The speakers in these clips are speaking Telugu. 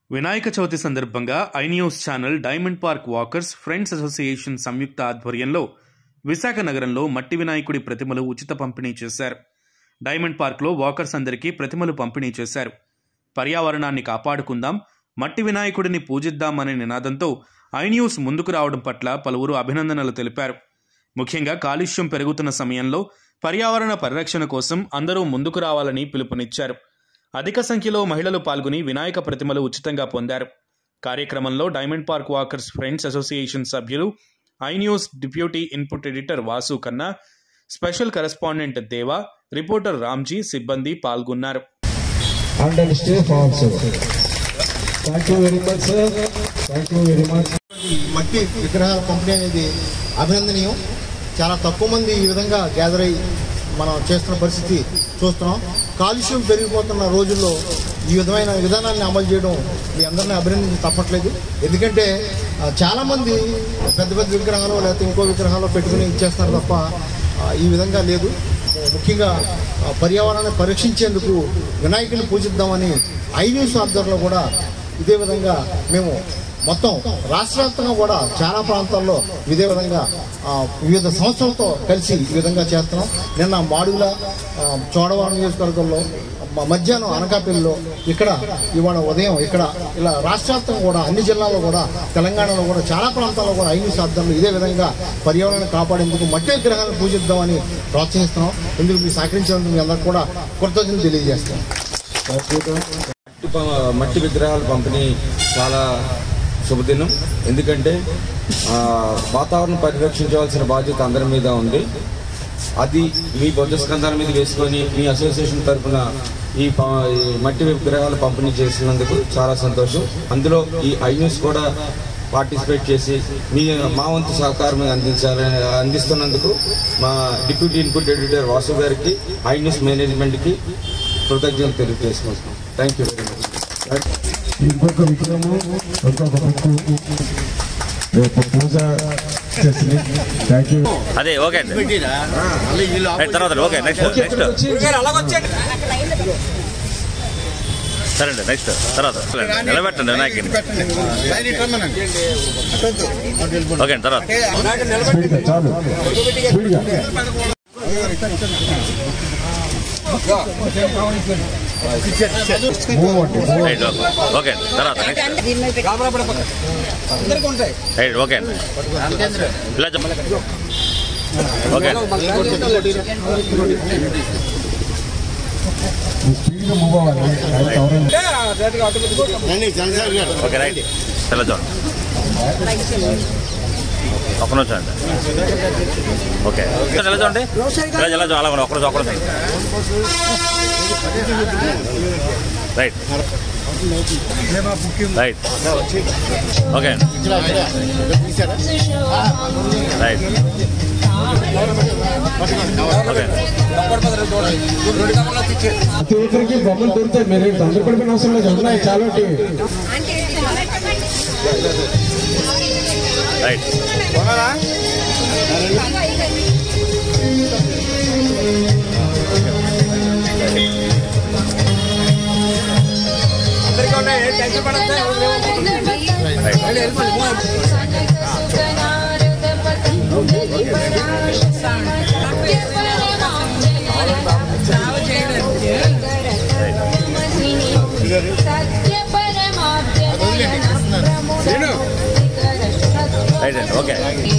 వినాయక చవితి సందర్భంగా I News channel diamond park walkers friends association సంయుక్త ఆధ్వర్యంలో విశాఖ నగరంలో మట్టి వినాయకుడి ప్రతిమలు ఉచిత పంపిణీ చేశారు డైమండ్ పార్క్లో వాకర్స్ అందరికీ ప్రతిమలు పంపిణీ చేశారు పర్యావరణాన్ని కాపాడుకుందాం మట్టి వినాయకుడిని పూజిద్దాం అనే నినాదంతో ఐ న్యూస్ ముందుకు రావడం పట్ల పలువురు అభినందనలు తెలిపారు ముఖ్యంగా కాలుష్యం పెరుగుతున్న సమయంలో పర్యావరణ పరిరక్షణ కోసం అందరూ ముందుకు రావాలని పిలుపునిచ్చారు అధిక సంఖ్యలో మహిళలు పాల్గొని వినాయక ప్రతిమలు ఉచితంగా పొందారు కార్యక్రమంలో diamond park walkers friends association సభ్యులు I News deputy input editor Vasu Kanna special correspondent Deva reporter Ramji సిబ్బంది పాల్గొన్నారు and stay also. Thank you very much, sir. Thank you very much. ఈ మట్టి విగ్రహాల పంపిణీ అనేది అభినందనీయం చాలా తక్కువ మంది ఈ విధంగా గ్యాదర్ అయ్యి మనం చేస్తున్న పరిస్థితి చూస్తున్నాం కాలుష్యం పెరిగిపోతున్న రోజుల్లో ఈ విధమైన విధానాన్ని అమలు చేయడం మీ అందరినీ అభినందించి తప్పట్లేదు ఎందుకంటే ఆ, చాలామంది పెద్ద పెద్ద విగ్రహాలు లేకపోతే ఇంకో విగ్రహాలు పెట్టుకుని ఇచ్చేస్తున్నారు తప్ప ఆ, ఈ విధంగా లేదు ముఖ్యంగా ఆ, పర్యావరణాన్ని పరీక్షించేందుకు వినాయకుని పూజిద్దామని ఐ న్యూస్ ఆధ్వర్యంలో కూడా ఇదే విధంగా మేము మొత్తం రాష్ట్ర వ్యాప్తంగా కూడా చాలా ప్రాంతాల్లో ఇదే విధంగా ఆ, వివిధ సంస్థలతో కలిసి ఈ విధంగా చేస్తున్నాం నిన్న మాడుగుల ఆ, చోడవరం నియోజకవర్గంలో మ- మధ్యాహ్నం అనకాపల్లిలో ఇక్కడ ఇవాళ ఉదయం ఇక్కడ ఇలా రాష్ట్ర వ్యాప్తంగా కూడా అన్ని జిల్లాల్లో కూడా తెలంగాణలో కూడా చాలా ప్రాంతాల్లో కూడా ఐదు సాధ్యంలో ఇదే విధంగా పర్యావరణాన్ని కాపాడేందుకు మట్టి విగ్రహాలను పూజిద్దామని ప్రోత్సహిస్తున్నాం ఇందుకు మీరు సహకరించినందుకు మీ అందరికీ కూడా కృతజ్ఞతలు తెలియజేస్తాం మట్టి ప- మట్టి విగ్రహాల పంపిణీ చాలా శుభదినం ఎందుకంటే ఆ, వాతావరణం పరిరక్షించవలసిన బాధ్యత అందరి మీద ఉంది అది మీ బొజ్జ స్కంధాల మీద వేసుకొని మీ అసోసియేషన్ తరఫున ఈ ప- ఈ మట్టి విగ్రహాలు పంపిణీ చేసినందుకు చాలా సంతోషం అందులో ఈ ఐ న్యూస్ కూడా పార్టిసిపేట్ చేసి మీ మా వంతు సహకారం అందించాలని అందిస్తున్నందుకు మా డిప్యూటీ ఇన్పుట్ ఎడిటర్ వాసు గారికి ఐ న్యూస్ మేనేజ్మెంట్కి కృతజ్ఞతలు తెలియజేసుకుంటున్నాం థ్యాంక్ యూ వెరీ మచ్ ఇంకొక విగ్రహము ఇంకొక బుక్కు రేపు పూజ చేసింది థ్యాంక్ యూ అదే ఓకే అండి రైట్, తర్వాత ఓకే నెక్స్ట్ నెక్స్ట్ సరే అండి నెక్స్ట్ తర్వాత నిలబెట్టండి వినాయకుని ఓకే అండి తర్వాత స్పీడ్గా చాలు స్పీడ్గా మూవ్ అండి మూవ్ రైట్ ఓకే ఓకే అండి తర్వాత నెక్స్ట్ రైట్ ఓకే అండి ఇలా చెప్ప ఓకే అండి స్పీడ్గా మూవ్ అవ్వాలి అది ఎవరైనా ఓకే రైట్ ఇలా చూడండి ఒక్క నిమిషం అండి ఓకే ఇలా చూడండి ఇలా ఇలా చూడండి అలా ఒక్కరోజు ఒక్కరోజు రైట్ రైట్ ఓకే అండి రైట్ ఓకే ప్రతి ఒక్కరికి బొమ్మలు దొరుకుతాయి మీరు తొందర పడిపోయిన అవసరం లేదు ఉన్నాయి చాలా రైట్ రైట్ అండి ఓకే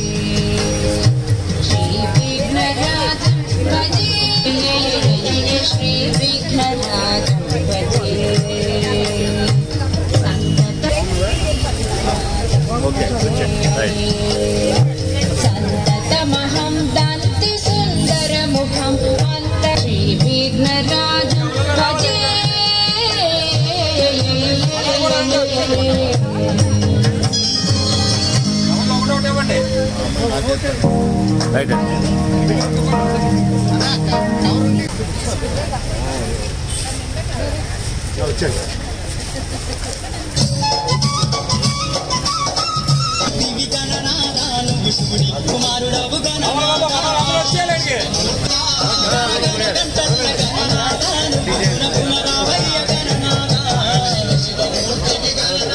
శ్రీ విఘ్నరాజం ఓకే రైట్ సంతతమహం దంతి సుందరముఖం అంత శ్రీ విఘ్నరాజం భజే రైట్ అండి గణనాథ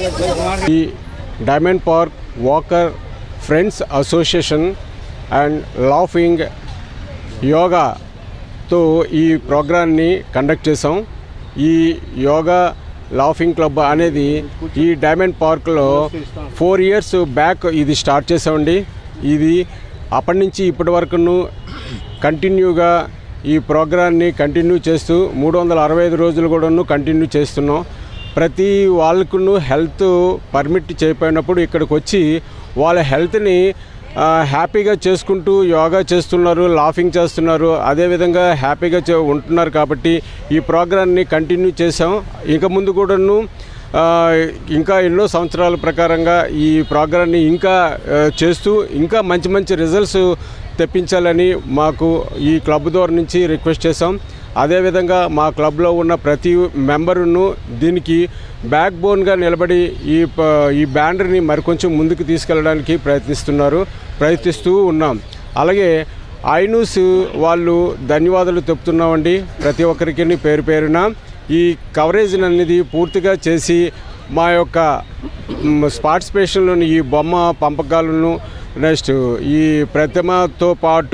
ఈ diamond park walker friends association and laughing యోగాతో ఈ ప్రోగ్రాన్ని కండక్ట్ చేసాం ఈ యోగా లాఫింగ్ క్లబ్ అనేది ఈ డైమండ్ పార్క్లో ఫోర్ ఇయర్స్ బ్యాక్ ఇది స్టార్ట్ చేసామండి ఇది అప్పటి నుంచి ఇప్పటి వరకును కంటిన్యూగా ఈ ప్రోగ్రాన్ని కంటిన్యూ చేస్తూ మూడు వందల అరవై ఐదు రోజులు కూడాను కంటిన్యూ చేస్తున్నాం ప్రతి వాళ్ళకును హెల్త్ పర్మిట్ చేయకపోయినప్పుడు ఇక్కడికి వచ్చి వాళ్ళ హెల్త్ని ఆ, హ్యాపీగా చేసుకుంటూ యోగా చేస్తున్నారు లాఫింగ్ చేస్తున్నారు అదేవిధంగా హ్యాపీగా చే ఉంటున్నారు కాబట్టి ఈ ప్రోగ్రాన్ని కంటిన్యూ చేసాం ఇక ముందు కూడాను ఆ, ఇంకా ఎన్నో సంవత్సరాల ప్రకారంగా ఈ ప్రోగ్రాన్ని ఇంకా ఆ, చేస్తూ ఇంకా మంచి మంచి రిజల్ట్స్ తెప్పించాలని మాకు ఈ క్లబ్ ద్వారా నుంచి రిక్వెస్ట్ చేసాం అదేవిధంగా మా క్లబ్లో ఉన్న ప్రతి మెంబరును దీనికి బ్యాక్ బోన్గా నిలబడి ఈ ప- ఈ బ్యాండర్ని మరికొంచెం ముందుకు తీసుకెళ్ళడానికి ప్రయత్నిస్తున్నారు ప్రయత్నిస్తూ ఉన్నాం అలాగే ఐనూస్ వాళ్ళు ధన్యవాదాలు చెప్తున్నామండి ప్రతి ఒక్కరికి పేరు పేరున ఈ కవరేజ్ అనేది పూర్తిగా చేసి మా యొక్క మ్, పార్టిసిపేషన్లోని ఈ బొమ్మ పంపకాలను నెక్స్ట్ ఈ ప్రతిమతో పాటు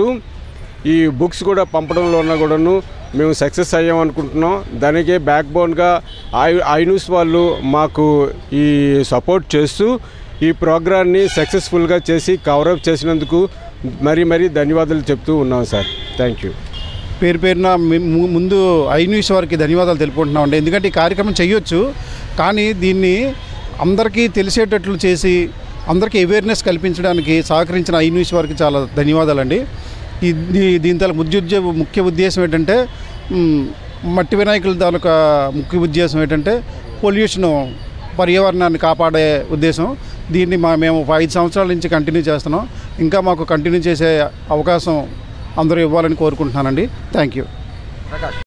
ఈ బుక్స్ కూడా పంపడంలో ఉన్న కూడాను మేము సక్సెస్ అయ్యాం అనుకుంటున్నాం దానికే బ్యాక్ బోన్గా ఐ ఐన్యూస్ వాళ్ళు మాకు ఈ సపోర్ట్ చేస్తూ ఈ ప్రోగ్రాన్ని సక్సెస్ఫుల్గా చేసి కవరప్ చేసినందుకు మరీ మరీ ధన్యవాదాలు చెప్తూ ఉన్నాం సార్ థ్యాంక్ యూ పేరు పేరున మి- ము- ముందు ఐ న్యూస్ వారికి ధన్యవాదాలు తెలుపుకుంటున్నామండి ఎందుకంటే ఈ కార్యక్రమం చేయొచ్చు కానీ దీన్ని అందరికీ తెలిసేటట్లు చేసి అందరికీ అవేర్నెస్ కల్పించడానికి సహకరించిన ఐ న్యూస్ వారికి చాలా ధన్యవాదాలండి ఈ దీ- దీని తల ముఖ్య ముఖ్య ఉద్దేశం ఏంటంటే మ్, మట్టి వినాయకుల తాలూకా ముఖ్య ఉద్దేశం ఏంటంటే పొల్యూషన్ పర్యావరణాన్ని కాపాడే ఉద్దేశం దీన్ని మా మేము ఒక ఐదు సంవత్సరాల నుంచి కంటిన్యూ చేస్తున్నాం ఇంకా మాకు కంటిన్యూ చేసే అవకాశం అందరూ ఇవ్వాలని కోరుకుంటున్నానండి థ్యాంక్ యూ